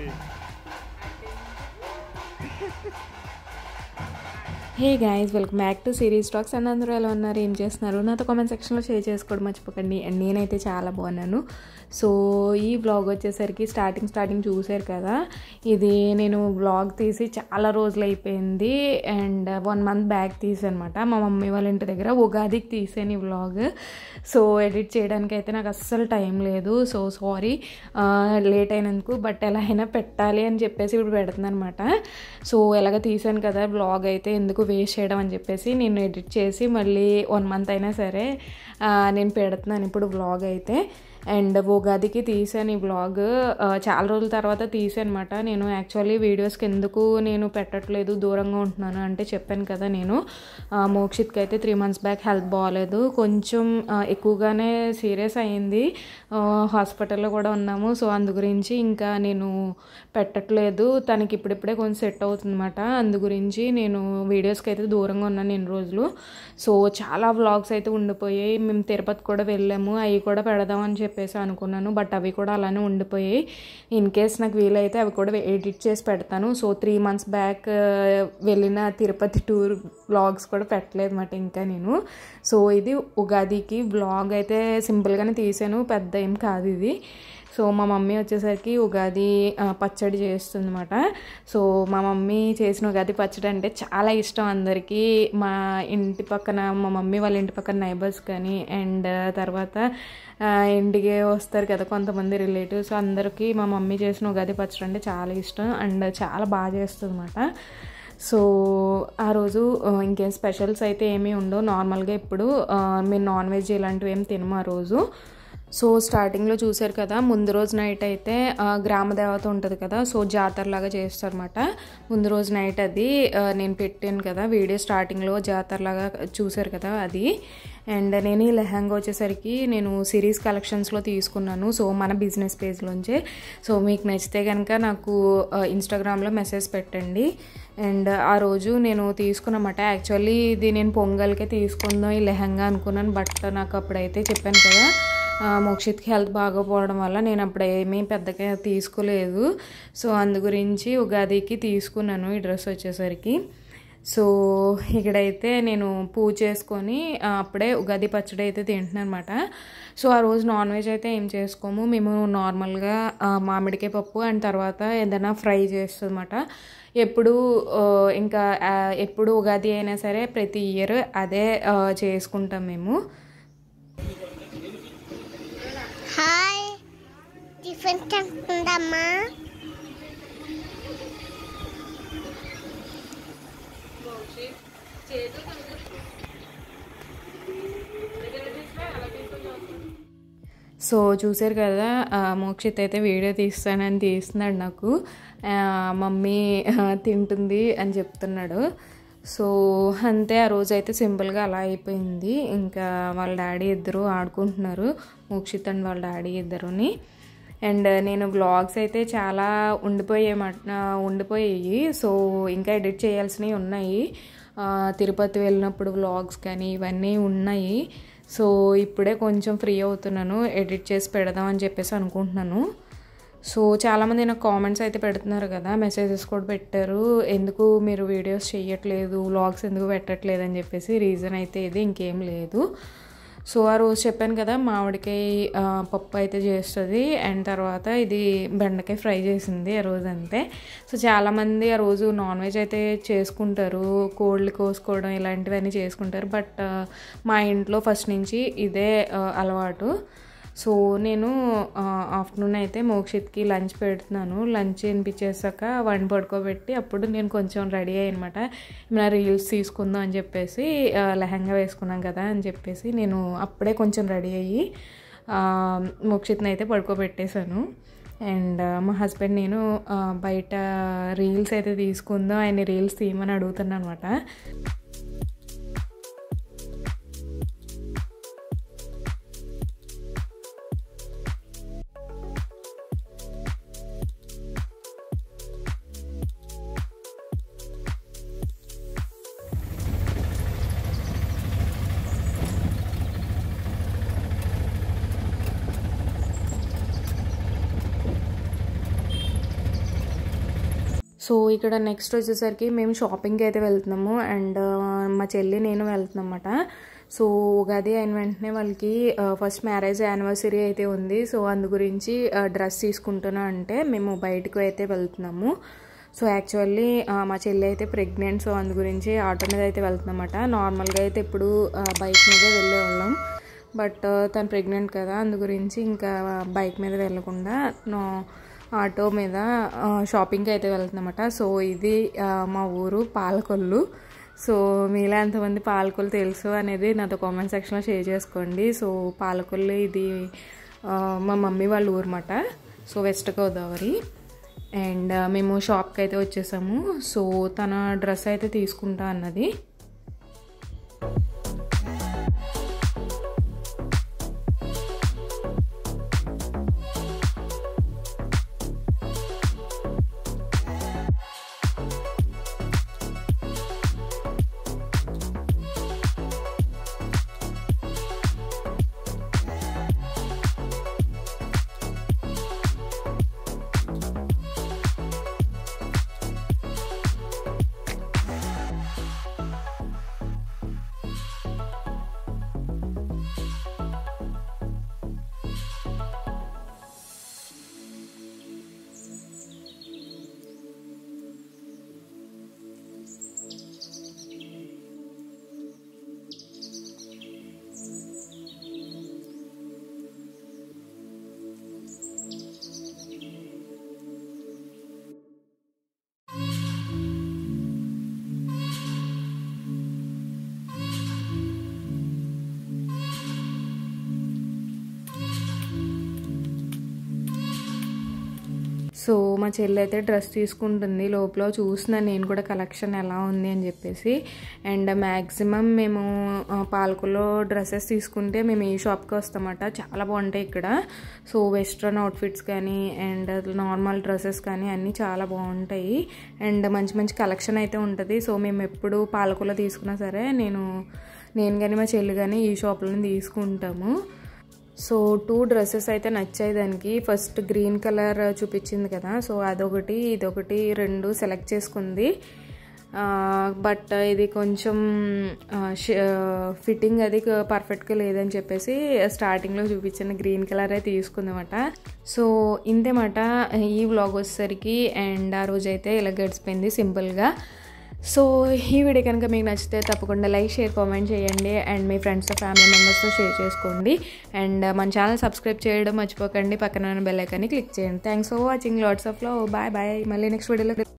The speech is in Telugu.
ఏంటి hey guys welcome back to series talks and అందరూ ఎలా ఉన్నారు ఏం చేస్తున్నారు నాతో కామెంట్ సెక్షన్లో షేర్ చేసుకోవడం మర్చిపోకండి అండ్ నేనైతే చాలా బాగున్నాను సో ఈ బ్లాగ్ వచ్చేసరికి స్టార్టింగ్ స్టార్టింగ్ చూశారు కదా ఇది నేను బ్లాగ్ తీసి చాలా రోజులు అయిపోయింది అండ్ వన్ మంత్ బ్యాక్ తీసానమాట మా మమ్మీ వాళ్ళ ఇంటి దగ్గర ఉగాదికి తీసాను ఈ బ్లాగ్ సో ఎడిట్ చేయడానికి అయితే నాకు అస్సలు టైం లేదు సో సారీ లేట్ అయినందుకు బట్ ఎలా అయినా పెట్టాలి అని చెప్పేసి ఇప్పుడు పెడుతున్నాను అనమాట సో ఎలాగ తీసాను కదా బ్లాగ్ అయితే ఎందుకు వేస్ట్ చేయడం అని చెప్పేసి నేను ఎడిట్ చేసి మళ్ళీ వన్ మంత్ అయినా సరే ఆ, నేను పెడుతున్నాను ఇప్పుడు బ్లాగ్ అయితే అండ్ ఉగాదికి తీసాను ఈ బ్లాగ్ ఆ, చాలా రోజుల తర్వాత తీసాను అనమాట నేను యాక్చువల్లీ వీడియోస్కి ఎందుకు నేను పెట్టట్లేదు దూరంగా ఉంటున్నాను అంటే చెప్పాను కదా నేను ఆ, మోక్షిత్కి అయితే త్రీ మంత్స్ బ్యాక్ హెల్త్ బాగాలేదు కొంచెం ఆ, ఎక్కువగానే సీరియస్ అయింది ఆ, హాస్పిటల్లో కూడా ఉన్నాము సో అందు గురించి ఇంకా నేను పెట్టట్లేదు తనకి ఇప్పుడిప్పుడే కొంచెం సెట్ అవుతుందన్నమాట అందు గురించి నేను వీడియోస్కి అయితే దూరంగా ఉన్నాను ఎన్ని రోజులు సో చాలా వ్లాగ్స్ అయితే ఉండిపోయాయి మేము తిరుపతి కూడా వెళ్ళాము అవి కూడా పెడదామని చెప్పేసి అనుకున్నాను బట్ అవి కూడా అలానే ఉండిపోయాయి ఇన్ కేస్ నాకు వీలైతే అవి కూడా ఎడిట్ చేసి పెడతాను సో త్రీ మంత్స్ బ్యాక్ వెళ్ళిన తిరుపతి టూర్ వ్లాగ్స్ కూడా పెట్టలేదు అనమాట ఇంకా నేను సో ఇది ఉగాదికి వ్లాగ్ అయితే సింపుల్గానే తీసాను పెద్ద ఏం కాదు ఇది సో మా మమ్మీ వచ్చేసరికి ఉగాది ఆ, పచ్చడి చేస్తుందన్నమాట సో మా మమ్మీ చేసిన ఉగాది పచ్చడి అంటే చాలా ఇష్టం అందరికీ మా ఇంటి పక్కన మా మమ్మీ వాళ్ళ ఇంటి పక్కన నైబర్స్ కానీ అండ్ తర్వాత ఆ, ఇంటికి వస్తారు కదా కొంతమంది రిలేటివ్స్ అందరికీ మా మమ్మీ చేసిన ఉగాది పచ్చడి అంటే చాలా ఇష్టం అండ్ చాలా బాగా చేస్తుంది అనమాట సో ఆ రోజు ఆ, ఇంకేం స్పెషల్స్ అయితే ఏమీ ఉండవు నార్మల్గా ఇప్పుడు ఆ, మేము నాన్ వెజ్ ఇలాంటివి ఏం తినము ఆ రోజు సో స్టార్టింగ్లో చూశారు కదా ముందు రోజు నైట్ అయితే ఆ, గ్రామ దేవత ఉంటుంది కదా సో జాతరలాగా చేస్తారన్నమాట ముందు రోజు నైట్ అది ఆ, నేను పెట్టాను కదా వీడియో స్టార్టింగ్లో జాతరలాగా చూశారు కదా అది అండ్ నేను ఈ లెహంగా వచ్చేసరికి నేను సిరీస్ కలెక్షన్స్లో తీసుకున్నాను సో మన బిజినెస్ పేజ్లోంచే సో మీకు నచ్చితే కనుక నాకు ఇన్స్టాగ్రామ్లో మెసేజ్ పెట్టండి అండ్ ఆ రోజు నేను తీసుకున్నమాట యాక్చువల్లీ ఇది నేను పొంగల్కే తీసుకుందాం ఈ లెహంగా అనుకున్నాను బట్ నాకు అప్పుడైతే చెప్పాను కదా ఆ, మోక్షిత్కి హెల్త్ బాగోపోవడం వల్ల నేను అప్పుడు ఏమీ పెద్దగా తీసుకోలేదు సో అందు గురించి ఉగాదికి తీసుకున్నాను ఈ డ్రెస్ వచ్చేసరికి సో ఇక్కడైతే నేను పూజ చేసుకొని ఆ, అప్పుడే ఉగాది పచ్చడి అయితే తింటున్నాను అనమాట సో ఆ రోజు నాన్ వెజ్ అయితే ఏం చేసుకోము మేము నార్మల్గా ఆ, మామిడికాయ పప్పు అండ్ తర్వాత ఏదైనా ఫ్రై చేస్తుందన్నమాట ఎప్పుడు ఆ, ఇంకా ఆ, ఎప్పుడు ఉగాది అయినా సరే ప్రతి ఇయర్ అదే ఆ, చేసుకుంటాం మేము హాయ్ టిఫిన్ తింటుందమ్మా సో చూసారు కదా ఆ, మోక్షిత్ అయితే వీడియో తీస్తానని తీస్తున్నాడు నాకు ఆ, మమ్మీ ఆ, తింటుంది అని చెప్తున్నాడు సో అంతే ఆ రోజు అయితే సింపుల్గా అలా అయిపోయింది ఇంకా వాళ్ళ డాడీ ఇద్దరు ఆడుకుంటున్నారు మోక్షిత్ అండ్ వాళ్ళ డాడీ ఇద్దరుని అండ్ నేను వ్లాగ్స్ అయితే చాలా ఉండిపోయాయి ఉండిపోయాయి సో ఇంకా ఎడిట్ చేయాల్సినవి ఉన్నాయి ఆ, తిరుపతి వెళ్ళినప్పుడు వ్లాగ్స్ కానీ ఇవన్నీ ఉన్నాయి సో ఇప్పుడే కొంచెం ఫ్రీ అవుతున్నాను ఎడిట్ చేసి పెడదాం అని చెప్పేసి అనుకుంటున్నాను సో చాలామంది నాకు కామెంట్స్ అయితే పెడుతున్నారు కదా మెసేజెస్ కూడా పెట్టారు ఎందుకు మీరు వీడియోస్ చేయట్లేదు వ్లాగ్స్ ఎందుకు పెట్టట్లేదు అని చెప్పేసి రీజన్ అయితే ఇది ఇంకేం లేదు సో ఆ రోజు చెప్పాను కదా మామిడికాయ ఆ, పప్పు అయితే చేస్తుంది అండ్ తర్వాత ఇది బెండకాయ ఫ్రై చేసింది ఆ రోజు అంతే సో చాలామంది ఆ రోజు నాన్ వెజ్ అయితే చేసుకుంటారు కోళ్ళు కోసుకోవడం ఇలాంటివన్నీ చేసుకుంటారు బట్ ఆ, మా ఇంట్లో ఫస్ట్ నుంచి ఇదే ఆ, అలవాటు సో నేను ఆఫ్టర్నూన్ అయితే మోక్షిత్కి లంచ్ పెడుతున్నాను లంచ్ వినిపించేసాక వన్ పడుకోబెట్టి అప్పుడు నేను కొంచెం రెడీ అయ్యనమాట నా రీల్స్ తీసుకుందాం అని చెప్పేసి ఆ, లెహంగా వేసుకున్నాం కదా అని చెప్పేసి నేను అప్పుడే కొంచెం రెడీ అయ్యి ఆ, మోక్షిత్ని అయితే పడుకోబెట్టేశాను అండ్ మా హస్బెండ్ నేను ఆ, బయట రీల్స్ అయితే తీసుకుందాం ఆయన రీల్స్ తీయమని అడుగుతున్నాను అనమాట సో ఇక్కడ నెక్స్ట్ వచ్చేసరికి మేము షాపింగ్కి అయితే వెళ్తున్నాము అండ్ మా చెల్లి నేను వెళ్తున్నాం అన్నమాట సో ఉగాది అయిన వెంటనే వాళ్ళకి ఫస్ట్ మ్యారేజ్ యానివర్సరీ అయితే ఉంది సో అందు గురించి డ్రెస్ తీసుకుంటున్నా అంటే మేము బయటకు అయితే వెళ్తున్నాము సో యాక్చువల్లీ మా చెల్లి అయితే ప్రెగ్నెంట్ సో అందు గురించి ఆటో మీద అయితే వెళ్తున్నమాట నార్మల్గా అయితే ఇప్పుడు బైక్ మీదే వెళ్ళేవాళ్ళం బట్ తను ప్రెగ్నెంట్ కదా అందు గురించి ఇంకా బైక్ మీద వెళ్ళకుండా నో ఆటో మీద షాపింగ్కి అయితే వెళ్తున్నమాట సో ఇది మా ఊరు పాలకొల్లు సో మీలో ఎంతమంది పాలకొల్లు తెలుసు అనేది నాతో కామెంట్ సెక్షన్లో షేర్ చేసుకోండి సో పాలకొల్లు ఇది మా మమ్మీ వాళ్ళ ఊరమాట సో వెస్ట్ గోదావరి అండ్ మేము షాప్కి అయితే వచ్చేసాము సో తన డ్రెస్ అయితే తీసుకుంటా అన్నది సో మా చెల్లి అయితే డ్రెస్ తీసుకుంటుంది లోపల చూస్తున్నాను నేను కూడా కలెక్షన్ ఎలా ఉంది అని చెప్పేసి అండ్ మ్యాక్సిమం మేము పాలకులో డ్రెస్సెస్ తీసుకుంటే మేము ఈ షాప్కి వస్తామట చాలా బాగుంటాయి ఇక్కడ సో వెస్ట్రన్ అవుట్ఫిట్స్ కానీ అండ్ నార్మల్ డ్రెస్సెస్ కానీ అన్నీ చాలా బాగుంటాయి అండ్ మంచి మంచి కలెక్షన్ అయితే ఉంటుంది సో మేము ఎప్పుడు పాలకులో తీసుకున్నా సరే నేను నేను కానీ మా చెల్లి కానీ ఈ షాప్లోనే తీసుకుంటాము సో టూ డ్రెస్సెస్ అయితే నచ్చాయి దానికి ఫస్ట్ గ్రీన్ కలర్ చూపించింది కదా సో అదొకటి ఇదొకటి రెండు సెలెక్ట్ చేసుకుంది బట్ ఇది కొంచెం ఫిట్టింగ్ అది పర్ఫెక్ట్గా లేదని చెప్పేసి స్టార్టింగ్లో చూపించిన గ్రీన్ కలరే తీసుకుందన్నమాట సో ఇంతేమాట ఈ వ్లాగ్ వచ్చేసరికి అండ్ ఆ రోజు అయితే ఇలా గడిచిపోయింది సింపుల్గా సో ఈ వీడియో కనుక మీకు నచ్చితే తప్పకుండా లైక్ షేర్ కామెంట్ చేయండి అండ్ మీ ఫ్రెండ్స్తో ఫ్యామిలీ మెంబర్స్తో షేర్ చేసుకోండి అండ్ మన ఛానల్ సబ్స్క్రైబ్ చేయడం మర్చిపోకండి పక్కన బెల్ ఐకాన్ని క్లిక్ చేయండి thanks for watching lots of love bye bye మళ్ళీ నెక్స్ట్ వీడియోలో